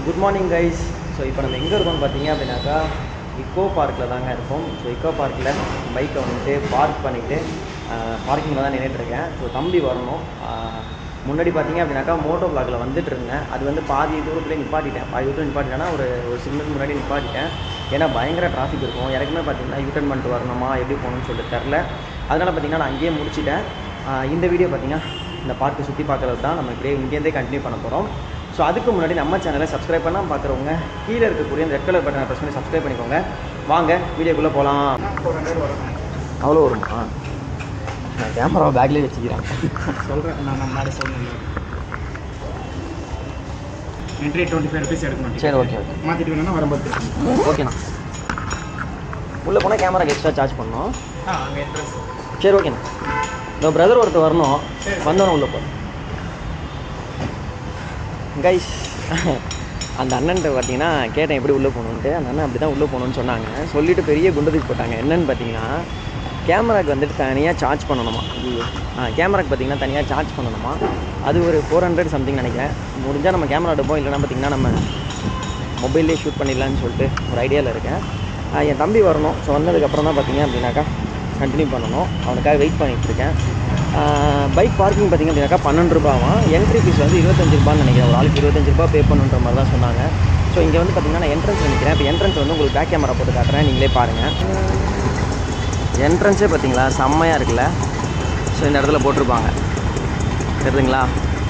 Good morning guys so இப்போ நம்ம எங்கே இருக்கோம்னு பார்த்தீங்க அப்படின்னாக்கா இக்கோ பார்க்கில் தாங்க இருக்கோம் ஸோ இக்கோ பார்க்கில் பைக்கை வந்துட்டு பார்க் பண்ணிவிட்டு பார்க்கிங்கில் தான் நின்றுட்டுருக்கேன் ஸோ தம்பி வரணும் ஆஹ், முன்னாடி பார்த்தீங்க அப்படின்னாக்கா மோட்டோ பிளாக்ல வந்துட்டு இருந்தேன் அது வந்து பாதி தூரத்துலேயே நிப்பாட்டிட்டேன் பாதி தூரத்தில் நிப்பாட்டிட்டேன்னா ஒரு ஒரு சிக்னல் முன்னாடி நிப்பாட்டிட்டேன் ஏன்னா பயங்கர டிராஃபிக் இருக்கும் எனக்குமே பார்த்தீங்கன்னா யூட்டன் பண்ணிட்டு வரணுமா எப்படி போகணும்னு சொல்லிட்டு தெரில அதனால் பார்த்தீங்கன்னா நான் அங்கேயே முடிச்சிட்டேன் ஆஹ், இந்த வீடியோ பார்த்தீங்கன்னா இந்த பார்க்கை சுற்றி பார்க்கறது தான் நம்ம இப்படியே இங்கேருந்தே கண்டினியூ பண்ண போகிறோம் ஸோ அதுக்கு முன்னாடி நம்ம சேனலை சப்ஸ்கிரைப் பண்ணால் பார்க்குறவங்க கீழே இருக்கக்கூடிய இந்த ரெட் கலர் பட்டனை ப்ரெஸ் பண்ணி சப்ஸ்கிரைப் பண்ணிக்கோங்க வாங்க வீடியோக்குள்ளே போகலாம் அவ்வளோ வருமா நான் கேமராவை பேக்லேயே வச்சுக்கிறேன் சொல்கிறேன் நான் நான் முன்னாடி சொன்னேன் என்ட்ரி டுவெண்ட்டி ஃபைவ் ருபீஸ் எடுக்கணும் சரி ஓகே ஓகே மாற்றிட்டு வேணும்னா வரும்போது ஓகேண்ணா உள்ளே போனால் கேமராக்கு எக்ஸ்ட்ரா சார்ஜ் பண்ணணும் ஆ அங்கே என்ட்ரன்ஸ் சரி ஓகேண்ணா இந்த பிரதர் ஒருத்தர் வரணும் வந்தோன்னே உள்ளே போ கைஸ் அந்த அண்ணன்ட்ட பார்த்தீங்கன்னா கேட்டேன் எப்படி உள்ளே போகணுன்ட்டு அந்த அண்ணன் அப்படி தான் உள்ளே போகணுன்னு சொன்னாங்க சொல்லிட்டு பெரிய குண்டதுக்கு போட்டாங்க என்னன்னு பார்த்தீங்கன்னா கேமராக்கு வந்துட்டு தனியாக சார்ஜ் பண்ணணுமா ஐயோ ஆ கேமராக்கு பார்த்தீங்கன்னா தனியாக சார்ஜ் பண்ணணுமா அது ஒரு ஃபோர் ஹண்ட்ரட் சம்திங் நினைக்கிறேன் முடிஞ்சால் நம்ம கேமரா எடுப்போம் இல்லைன்னா பார்த்தீங்கன்னா நம்ம மொபைல்லே ஷூட் பண்ணிடலான்னு சொல்லிட்டு ஒரு ஐடியாவில் இருக்கேன் ஆஹ் என் தம்பி வரணும் ஸோ வந்ததுக்கப்புறம் தான் பார்த்தீங்க அப்படின்னாக்கா கண்டினியூ பண்ணணும் அவனுக்காக வெயிட் பண்ணிட்டு இருக்கேன் பைக் பார்க்கிங் பார்த்தீங்க அப்படின்னாக்கா பன்னெண்டு ரூபாவாம் என்ட்ரி ஃபீஸ் வந்து இருபத்தஞ்சு ரூபான்னு நினைக்கிறேன் ஒரு ஆளுக்கு இருபத்தஞ்சு ரூபா பே பண்ணுன்ற மாதிரி தான் சொன்னாங்க ஸோ இங்கே வந்து பார்த்தீங்கன்னா நான் என்ட்ரன்ஸ் நினைக்கிறேன் இப்போ என்ட்ரன்ஸ் வந்து உங்களுக்கு பேக் கேமரா போட்டு காட்டுறேன் நீங்களே பாருங்கள் என்ட்ரன்ஸே பார்த்தீங்களா செம்மையாக இருக்குல்ல ஸோ இந்த இடத்துல போட்டிருப்பாங்க தெரியுதுங்களா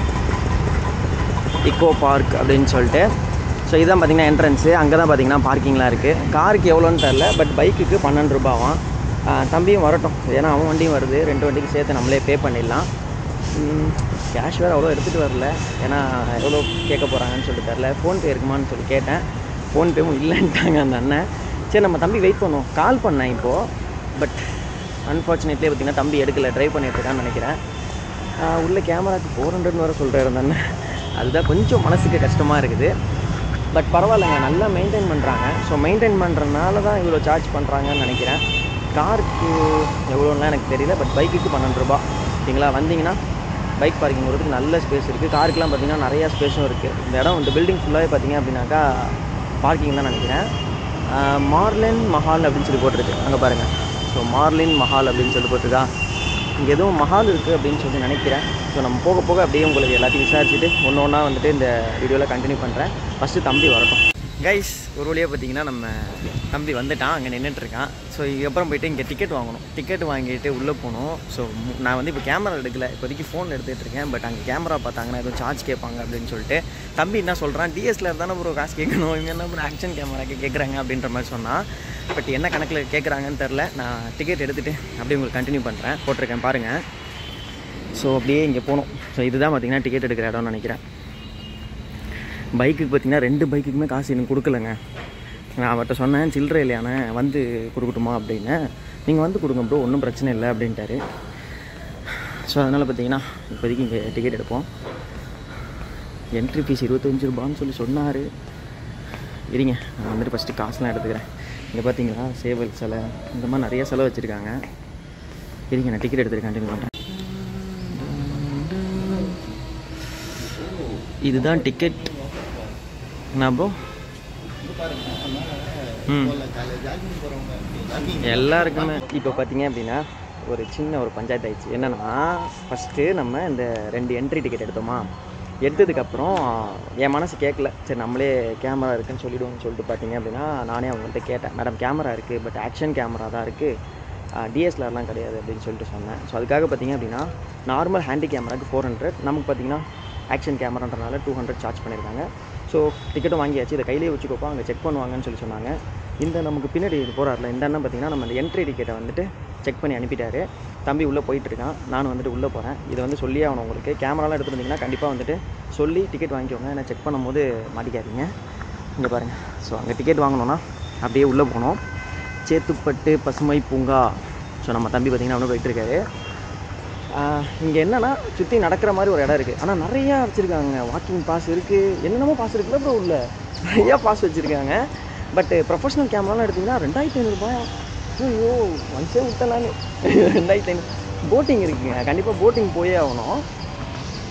இக்கோ பார்க் அப்படின்னு சொல்லிட்டு ஸோ இதுதான் பார்த்தீங்கன்னா என்ட்ரன்ஸு அங்கே தான் பார்த்தீங்கன்னா பார்க்கிங்லாம் இருக்குது காருக்கு எவ்வளோன்னு தெரில பட் பைக்குக்கு பன்னெண்டு ரூபாவாம் ஆஹ் தம்பியும் வரட்டும் ஏன்னா அவன் வண்டியும் வருது ரெண்டு வண்டிக்கு சேர்த்து நம்மளே பே பண்ணிடலாம் கேஷ் வேறு அவ்வளோ எடுத்துகிட்டு வரல ஏன்னா எவ்வளோ கேட்க போகிறாங்கன்னு சொல்லிட்டு தெரில ஃபோன்பே இருக்குமான்னு சொல்லி கேட்டேன் ஃபோன்பேவும் இல்லைன்ட்டாங்க அந்த அண்ணன் சரி நம்ம தம்பி வெயிட் பண்ணுவோம் கால் பண்ணேன் இப்போது பட் அன்ஃபார்ச்சுனேட்லி பார்த்தீங்கன்னா தம்பி எடுக்கல ட்ரைவ் பண்ணிட்டு இருக்கான்னு நினைக்கிறேன் ஆஹ் உள்ள கேமராக்கு ஃபோர் ஹண்ட்ரட்னு வர சொல்கிறாரு அந்த அண்ணன் அதுதான் கொஞ்சம் மனசுக்கு கஷ்டமாக இருக்குது பட் பரவாயில்லைங்க நல்லா மெயின்டைன் பண்ணுறாங்க ஸோ மெயின்டைன் பண்ணுறதுனால தான் இவ்வளோ சார்ஜ் பண்ணுறாங்கன்னு நினைக்கிறேன் காருக்கு எவ்வளோலாம் எனக்கு தெரியல பட் பைக்குக்கு பன்னெண்டு ரூபா ஓகேங்களா வந்தீங்கன்னா பைக் பார்க்கிங் வரதுக்கு நல்ல ஸ்பேஸ் இருக்குது காருக்குலாம் பார்த்தீங்கன்னா நிறையா ஸ்பேஸும் இருக்குது இந்த இடம் இந்த பில்டிங் ஃபுல்லாகவே பார்த்தீங்க அப்படின்னாக்கா பார்க்கிங் தான் நினைக்கிறேன் ஆஹ் மார்லின் மஹால் அப்படின்னு சொல்லி போட்டிருக்கு அங்கே பாருங்கள் ஸோ மார்லின் மஹால் அப்படின்னு சொல்லி போட்டிருக்கா இங்கே எதுவும் மஹால் இருக்குது அப்படின்னு சொல்லி நினைக்கிறேன் ஸோ நம்ம போக போக அப்படியே உங்களுக்கு எல்லாத்தையும் விசாரிச்சுட்டு ஒன்று ஒன்றா வந்துட்டு இந்த வீடியோவில் கண்டினியூ பண்ணுறேன் ஃபஸ்ட்டு தம்பி வரட்டும் கைஸ் ஒரு வழியாக பார்த்தீங்கன்னா நம்ம தம்பி வந்துட்டான் அங்கே நின்றுட்டுருக்கான் ஸோ இதுக்கப்புறம் போயிட்டு இங்கே டிக்கெட் வாங்கணும் டிக்கெட் வாங்கிட்டு உள்ளே போகணும் ஸோ நான் வந்து இப்போ கேமரா எடுக்கல இப்போதைக்கு ஃபோன் எடுத்துகிட்டு இருக்கேன் பட் அங்கே கேமரா பார்த்தாங்கன்னா எதுவும் சார்ஜ் கேட்பாங்க அப்படின்னு சொல்லிட்டு தம்பி என்ன சொல்கிறான் டிஎஸ்எல்ஆர் தானே ப்ரோ காசு கேட்கணும் இவங்க என்ன ப்ரோ ஆக்ஷன் கேமராக்கு கேட்குறாங்க அப்படின்ற மாதிரி சொன்னான் பட் என்ன கணக்கில் கேட்குறாங்கன்னு தெரில நான் டிக்கெட் எடுத்துகிட்டு அப்படியே உங்களுக்கு கண்டினியூ பண்ணுறேன் போட்டிருக்கேன் பாருங்கள் ஸோ அப்படியே இங்கே போகணும் ஸோ இதுதான் பார்த்தீங்கன்னா டிக்கெட் எடுக்கிற இடம்னு நினைக்கிறேன் பைக்குக்கு பார்த்தீங்கன்னா ரெண்டு பைக்குக்குமே காசு எனக்கு கொடுக்கலங்க நான் அவர்கிட்ட சொன்னேன் சில்லறை இல்லையானே வந்து கொடுக்கட்டுமா அப்படின்னு நீங்கள் வந்து கொடுங்க ப்ரோ ஒன்றும் பிரச்சனை இல்லை அப்படின்ட்டாரு ஸோ அதனால் பார்த்தீங்கன்னா இப்போதைக்கு இங்கே டிக்கெட் எடுப்போம் என்ட்ரி ஃபீஸ் இருபத்தஞ்சி ரூபான்னு சொல்லி சொன்னார் இருங்க நான் வந்துட்டு ஃபஸ்ட்டு காசுலாம் எடுத்துக்கிறேன் இங்கே பார்த்தீங்களா சேவல் சிலை இந்த மாதிரி நிறைய செலவு வச்சுருக்காங்க இருங்க நான் டிக்கெட் எடுத்துட்டு கண்டினியூ பண்ணுறேன் இதுதான் டிக்கெட் நான் ப்ரோ ம் எல்லாருக்குமே இப்போ பார்த்தீங்க அப்படின்னா ஒரு சின்ன ஒரு பஞ்சாயத்து ஆயிடுச்சு என்னென்னா ஃபஸ்ட்டு நம்ம இந்த ரெண்டு என்ட்ரி டிக்கெட் எடுத்தோமா எடுத்ததுக்கப்புறம் என் மனசு கேட்கல சரி நம்மளே கேமரா இருக்குன்னு சொல்லிடுவோம்னு சொல்லிட்டு பார்த்தீங்க அப்படின்னா நானே அவங்கள்ட்ட கேட்டேன் மேடம் கேமரா இருக்குது பட் ஆக்ஷன் கேமரா தான் இருக்குது டிஎஸ்எல்ஆர்லாம் கிடையாது அப்படின்னு சொல்லிட்டு சொன்னேன் ஸோ அதுக்காக பார்த்தீங்க அப்படின்னா நார்மல் ஹேண்டி கேமராக்கு ஃபோர் ஹண்ட்ரட் நமக்கு பார்த்தீங்கன்னா ஆக்ஷன் கேமரான்றனால டூ ஹண்ட்ரட் சார்ஜ் பண்ணியிருக்காங்க ஸோ டிக்கெட்டும் வாங்கியாச்சு இதை கையிலேயே வச்சுக்கோப்பா அங்கே செக் பண்ணுவாங்கன்னு சொல்லி சொன்னாங்க இந்த நமக்கு பின்னாடி போகிறார்ல இந்த அண்ணன் பார்த்தீங்கன்னா நம்ம அந்த என்ட்ரி டிக்கெட்டை வந்துட்டு செக் பண்ணி அனுப்பிட்டாரு தம்பி உள்ளே போயிட்டுருக்கான் நானும் வந்துட்டு உள்ளே போகிறேன் இதை வந்து சொல்லியே ஆகணும் உங்களுக்கு கேமராலாம் எடுத்துட்டு வந்தீங்கன்னா கண்டிப்பாக வந்துட்டு சொல்லி டிக்கெட் வாங்கிக்கோங்க ஏன்னா செக் பண்ணும்போது மாட்டிக்காதீங்க இங்கே பாருங்கள் ஸோ அங்கே டிக்கெட் வாங்கணுன்னா அப்படியே உள்ளே போகணும் சேத்துப்பட்டு பசுமை பூங்கா ஸோ நம்ம தம்பி பார்த்தீங்கன்னா அவனும் போயிட்டுருக்காரு இங்கே என்னன்னா சுற்றி நடக்கிற மாதிரி ஒரு இடம் இருக்குது ஆனால் நிறையா வச்சுருக்காங்க வாக்கிங் பாஸ் இருக்குது என்னென்னமோ பாஸ் இருக்குல்ல ப்ரோ உள்ள நிறையா பாஸ் வச்சுருக்காங்க பட் ப்ரொஃபஷனல் கேமராலாம் எடுத்திங்கன்னா ரெண்டாயிரத்தி ஐநூறுபாயா ஐயோ ஒன்ஸே விட்டலான்னு ரெண்டாயிரத்தி ஐநூறு போட்டிங் இருக்குங்க கண்டிப்பாக போட்டிங் போயே ஆகணும்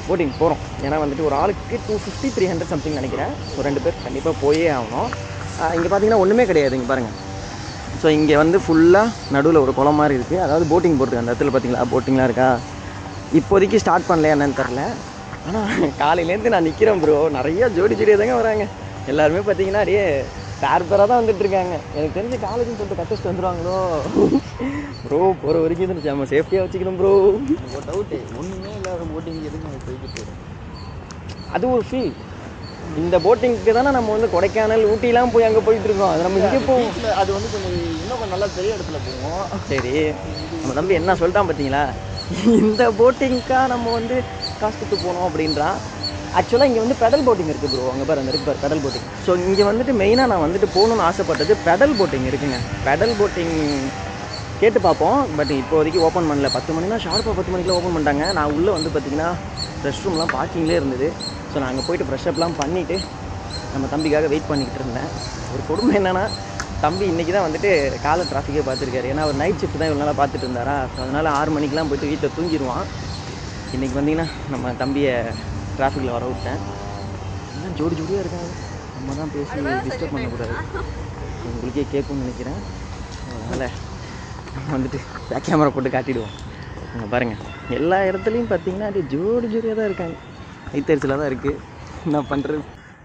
போட்டிங் போகிறோம் ஏன்னா வந்துட்டு ஒரு ஆளுக்கு two fifty three hundred something நினைக்கிறேன் ஸோ ரெண்டு பேர் கண்டிப்பாக போயே ஆகணும் இங்கே பார்த்தீங்கன்னா ஒன்றுமே கிடையாது இங்கே பாருங்கள் ஸோ இங்கே வந்து ஃபுல்லாக நடுவில் ஒரு குளம் மாதிரி இருக்குது அதாவது போட்டிங் போட்டுருக்கு அந்த இடத்துல பார்த்தீங்களா போட்டிங்லாம் இருக்கா இப்போதைக்கு ஸ்டார்ட் பண்ணலையா என்னன்னு தெரில ஆனால் காலையிலேருந்து நான் நிற்கிறேன் ப்ரோ நிறைய ஜோடி ஜோடியாக தாங்க வராங்க எல்லாருமே பார்த்தீங்கன்னா அப்படியே பேர் பேராக தான் வந்துட்டு இருக்காங்க எனக்கு தெரிஞ்ச காலேஜ்னு சொல்லிட்டு கட்டஸ்ட் வந்துடுவாங்களோ ப்ரோ போகிற வரைக்கும் இது நம்ம சேஃப்டியாக வச்சுக்கணும் ப்ரோ ஒரு டவுட்டு ஒன்றுமே இல்லாத போட்டிங் எதுக்கு நம்ம போய்கிட்டு அது ஒரு ஃபீல் இந்த போட்டிங்க்கு தானே நம்ம வந்து கொடைக்கானல் ஊட்டிலாம் போய் அங்கே போயிட்டு இருக்கோம் அது நம்ம இங்கே போவோம் வீட்டில் அது வந்து கொஞ்சம் இன்னும் கொஞ்சம் நல்லா பெரிய இடத்துல போவோம் சரி நம்ம தம்பி என்ன சொல்லிட்டான் பார்த்தீங்களா இந்த போட்டிங்க்கா நம்ம வந்து காசு கொடுத்து போனோம் அப்படின்றான் ஆக்சுவலாக இங்கே வந்து பெடல் போட்டிங் இருக்குது ப்ரோ அங்கே பாரு அந்த இருக்கு பாரு பெடல் போட்டிங் ஸோ இங்கே வந்துட்டு மெயினாக நான் வந்துட்டு போகணும்னு ஆசைப்பட்டது பெடல் போட்டிங் இருக்குங்க பெடல் போட்டிங் கேட்டு பார்ப்போம் பட் இப்போதைக்கு ஓப்பன் பண்ணல பத்து மணினா ஷார்ப்பாக பத்து மணிக்கெலாம் ஓப்பன் பண்ணிட்டாங்க நான் உள்ளே வந்து பார்த்தீங்கன்னா ரெஸ்ட் ரூம்லாம் பார்க்கிங்லேயே இருந்தது ஸோ நான் அங்கே போயிட்டு ஃப்ரெஷ் அப்லாம் பண்ணிவிட்டு நம்ம தம்பிக்காக வெயிட் பண்ணிக்கிட்டு இருந்தேன் ஒரு கொடுமை என்னென்னா தம்பி இன்றைக்கி தான் வந்துட்டு காலை டிராஃபிக்கே பார்த்துருக்காரு ஏன்னா ஒரு நைட் ஷிஃப்ட் தான் இவ்வளோ நாளாக பார்த்துட்டு இருந்தாரா ஸோ அதனால் ஆறு மணிக்கெலாம் போயிட்டு வீட்டில் தூங்கிடுவான் இன்றைக்கி வந்தீங்கன்னா நம்ம தம்பியை டிராஃபிக்கில் வர விட்டேன் எல்லாம் ஜோடி ஜோடியாக இருக்காங்க நம்ம தான் பேசி டிஸ்டர்ப் பண்ணக்கூடாது உங்களுக்கே கேட்கும்னு நினைக்கிறேன் அதனால் நம்ம வந்துட்டு பேக் கேமரா போட்டு காட்டிடுவோம் இங்கே பாருங்கள் எல்லா இடத்துலையும் பார்த்தீங்கன்னா அப்படியே ஜோடி ஜோடியாக தான் இருக்காங்க ஐத்தரிசில் தான் இருக்குது என்ன பண்ணுறது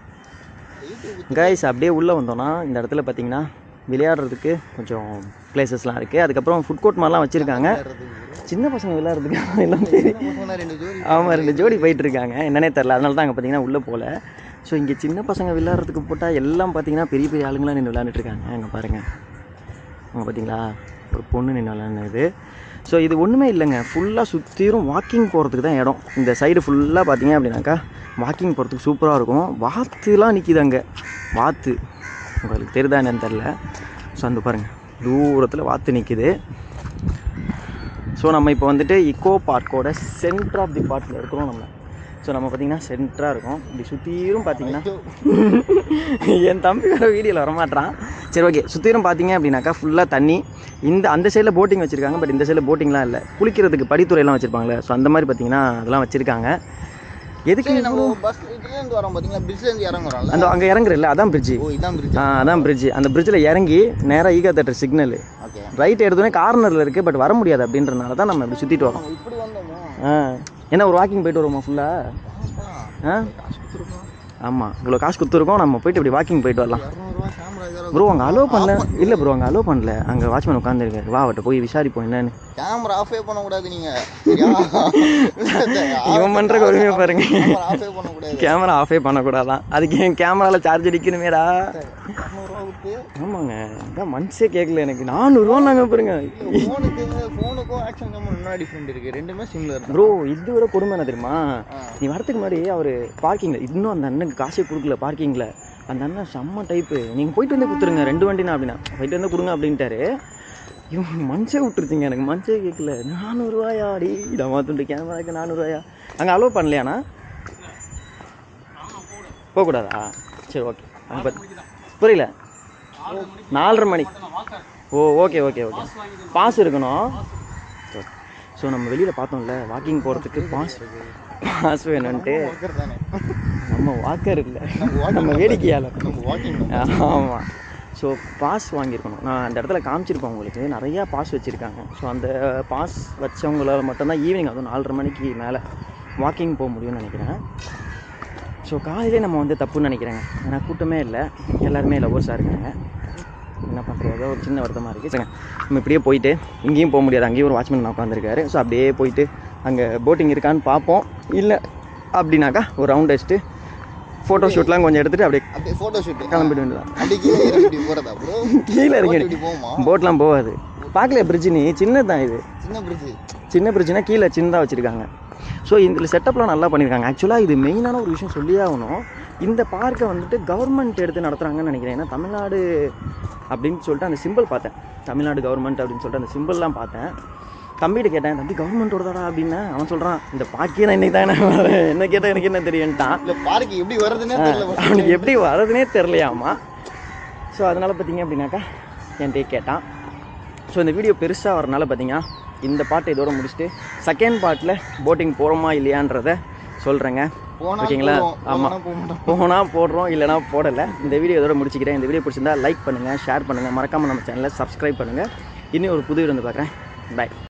கைஸ் அப்படியே உள்ளே வந்தோன்னா இந்த இடத்துல பார்த்தீங்கன்னா விளையாடுறதுக்கு கொஞ்சம் பிளேசஸ்லாம் இருக்குது அதுக்கப்புறம் ஃபுட் கோர்ட் மாதிரிலாம் வச்சுருக்காங்க சின்ன பசங்க விளையாடுறதுக்கு எல்லாம் தெரியும் ரெண்டு ஜோடி ஆமாம் ரெண்டு ஜோடி போயிட்டு இருக்காங்க என்னன்னே தெரில அதனால தான் அங்கே பார்த்தீங்கன்னா உள்ளே போகல ஸோ இங்கே சின்ன பசங்க விளையாடுறதுக்கு போட்டால் எல்லாம் பார்த்தீங்கன்னா பெரிய பெரிய ஆளுங்களாம் நின்று விளையாண்டுட்டு இருக்காங்க அங்கே பாருங்கள் அங்கே பார்த்தீங்களா ஒரு பொண்ணு நின்று விளையாடுனது ஸோ இது ஒன்றுமே இல்லைங்க ஃபுல்லாக சுற்றிரும் வாக்கிங் போகிறதுக்கு தான் இடம் இந்த சைடு ஃபுல்லாக பார்த்தீங்க அப்படின்னாக்கா வாக்கிங் போகிறதுக்கு சூப்பராக இருக்கும் வாத்துலாம் நிற்கிது அங்கே வாத்து உங்களுக்கு தெரியுதா என்னன்னு தெரில ஸோ அந்த பாருங்கள் தூரத்தில் வாத்து நிற்கிது ஸோ நம்ம இப்போ வந்துட்டு இக்கோ பார்க்கோட சென்டர் ஆஃப் தி பார்ட்டில் இருக்கிறோம் நம்ம ஸோ நம்ம பார்த்தீங்கன்னா சென்டராக இருக்கும் இப்படி சுற்றியும் பார்த்தீங்கன்னா என் தம்பி வேறு வீடியோவில் வரமாட்டான் சரி ஓகே சுற்றிலும் பார்த்தீங்க அப்படின்னாக்கா ஃபுல்லாக தண்ணி இந்த அந்த சைடில் போட்டிங் வச்சுருக்காங்க பட் இந்த சைடில் போட்டிங்லாம் இல்லை குளிக்கிறதுக்கு படித்துறையெல்லாம் வச்சுருப்பாங்களே ஸோ அந்த மாதிரி பார்த்தீங்கன்னா அதெல்லாம் வச்சுருக்காங்க எதுக்கு சரி நம்ம பஸ் இதுலேருந்து வரோம் பார்த்தீங்களா பிரிட்ஜ்லேருந்து இறங்குறோம்ல அந்த அங்கே இறங்குறல அதான் பிரிட்ஜு ஓ இதான் பிரிட்ஜ் ஆ அதான் பிரிட்ஜு அந்த பிரிட்ஜில் இறங்கி நேராக Ega theatre signal okay right எடுத்தோடனே கார்னரில் இருக்குது பட் வர முடியாது அப்படின்றனால தான் நம்ம இப்படி சுற்றிட்டு வரோம் நம்ம இப்படி வந்தோமோ ஆ என்ன ஒரு வாக்கிங் போயிட்டு வருவோமா ஃபுல்லாக ஆமாப்பா. ஆ காசு கொடுத்துருக்கோம் ஆமாம் இவ்வளோ காசு கொடுத்துருக்கோம் நம்ம போயிட்டு இப்படி வாக்கிங் போயிட்டு வரலாம் இரநூறுவா கேமரா இதெல்லாம் ப்ரோ அங்கே அலோவ் பண்ணல இல்லை ப்ரோ அங்கே அலோவ் பண்ணல அங்கே வாட்ச்மேன் உட்காந்துருக்காரு வா அவட்ட போய் விசாரிப்போம் என்னன்னு கேமரா ஆஃபே பண்ணக்கூடாது நீங்க சரியா இவன் பண்ற கொடுமையை பாருங்க. கேமரா ஆஃபே பண்ணக்கூடாது கேமரா ஆஃபே பண்ணக்கூடாதான் அதுக்கு என் கேமராவில் சார்ஜ் அடிக்கணுமேடா இரநூறுவா கொடுத்து ஆமாங்க அதான் மனசே கேட்கல எனக்கு நானூறுவா நாங்கள் பாருங்க ஃபோனுக்கு ஃபோனுக்கும் ஆக்ஷன் கேமரா என்ன டிஃப்ரெண்ட் இருக்கு ரெண்டுமே சிமிலர் தான் ப்ரோ இது விட கொடுமை என்ன தெரியுமா ஆ. நீ வரதுக்கு முன்னாடி அவர் பார்க்கிங்கில் இன்னும் அந்த அண்ணனுக்கு காசே கொடுக்கல பார்க்கிங்கில் அந்த அண்ணன் செம்ம டைப்பு நீங்கள் போயிட்டு வந்து கொடுத்துருங்க ரெண்டு வண்டினா அப்படின்னா போயிட்டு வந்து கொடுங்க அப்படின்ட்டாரு இவன் மனசே விட்டுருச்சிங்க எனக்கு மனசே கேட்கல நானூறுரூவாயா அடி நம்ம துண்டு கேமராக்கு நானூறுரூவாயா அங்கே அலோவ் பண்ணலையாண்ணா போகக்கூடாதா சரி ஓகே அங்கே பார்த்து புரியல நாலரை மணி oh okay okay okay pass இருக்கணும் ஸோ நம்ம வெளியில் பார்த்தோம்ல வாக்கிங் போகிறதுக்கு பாஸ் பாஸ் வேணும்ன்ட்டு வாக்கர் தானே நம்ம வாக்கர் இல்லை நம்ம walking நம்ம வேடிக்கையாளர் நம்ம வாக்கிங் ஆமாம் ஸோ பாஸ் வாங்கியிருக்கணும் நான் அந்த இடத்துல காமிச்சிருப்பேன் உங்களுக்கு நிறையா பாஸ் வச்சுருக்காங்க ஸோ அந்த பாஸ் வச்சவங்களால மட்டும்தான் ஈவினிங் அதுவும் நாலரை மணிக்கு மேலே வாக்கிங் போக முடியும்னு நினைக்கிறேன் ஸோ காலையிலே நம்ம வந்து தப்புன்னு நினைக்கிறேங்க ஏன்னா கூட்டமே இல்லை எல்லாருமே லவ்வர்ஸாக இருக்காங்க என்ன பண்ணுறது ஏதோ ஒரு சின்ன வருத்தமாக இருக்குது சரிங்க நம்ம இப்படியே போயிட்டு இங்கேயும் போக முடியாது அங்கேயும் ஒரு வாட்ச்மேன் உட்காந்துருக்காரு ஸோ அப்படியே போயிட்டு அங்கே போட்டிங் இருக்கான்னு பார்ப்போம் இல்லை அப்படின்னாக்கா ஒரு ரவுண்ட் அடிச்சுட்டு ஃபோட்டோ ஷூட்லாம் கொஞ்சம் எடுத்துகிட்டு அப்படியே அப்படியே ஃபோட்டோ ஷூட் கிளம்பிட்டு வேண்டியதான் அப்படி கீழே இறங்கி இப்படி போறதா ப்ரோ கீழே இறங்கி இப்படி போகுமா போட்லாம் போகாது பார்க்கல பிரிட்ஜ் நீ சின்னது தான் இது சின்ன பிரிட்ஜ் சின்ன பிரிட்ஜ்னா கீழே சின்னதாக வச்சுருக்காங்க ஸோ இதில் செட்டப்லாம் நல்லா பண்ணியிருக்காங்க ஆக்சுவலாக இது மெயினான ஒரு விஷயம் சொல்லியே ஆகணும் இந்த பார்க்கை வந்துட்டு கவர்மெண்ட் எடுத்து நடத்துகிறாங்கன்னு நினைக்கிறேன் ஏன்னா தமிழ்நாடு அப்படின்னு சொல்லிட்டு அந்த சிம்பிள் பார்த்தேன் தமிழ்நாடு கவர்மெண்ட் அப்படின்னு சொல்லிட்டு அந்த சிம்பிள்லாம் பார்த்தேன் தம்பிகிட்ட கேட்டேன் தம்பி கவர்மெண்ட்டோட தாடா அப்படின்னா அவன் சொல்கிறான் இந்த பார்க்கே நான் இன்னைக்கு தான் வரேன் என்ன கேட்டால் எனக்கு என்ன தெரியும்ட்டான் இல்ல பார்க் எப்படி வருதுன்னே தெரியல bro. அவனுக்கு எப்படி வரதுனே தெரிலையாமா ஸோ அதனால் பார்த்தீங்க அப்படின்னாக்கா என்கிட்ட கேட்டான் ஸோ இந்த வீடியோ பெருசாக வரனால பார்த்தீங்கன்னா இந்த பாட்டை இதோட முடிச்சுட்டு செகண்ட் பார்ட்டில் போட்டிங் போகிறோமா இல்லையான்றத சொல்கிறேங்க போனா ஓகேங்களா போவோம், ஆமாம் போனா போக மாட்டோம் போனால் போடுறோம் இல்லைனா போடலை இந்த வீடியோ இதோட முடிச்சுக்கிறேன் இந்த வீடியோ பிடிச்சிருந்தா லைக் பண்ணுங்கள் ஷேர் பண்ணுங்கள் மறக்காமல் நம்ம சேனலை சப்ஸ்கிரைப் பண்ணுங்கள் இன்னும் ஒரு புது வீடியோ வந்து பார்க்குறேன் பை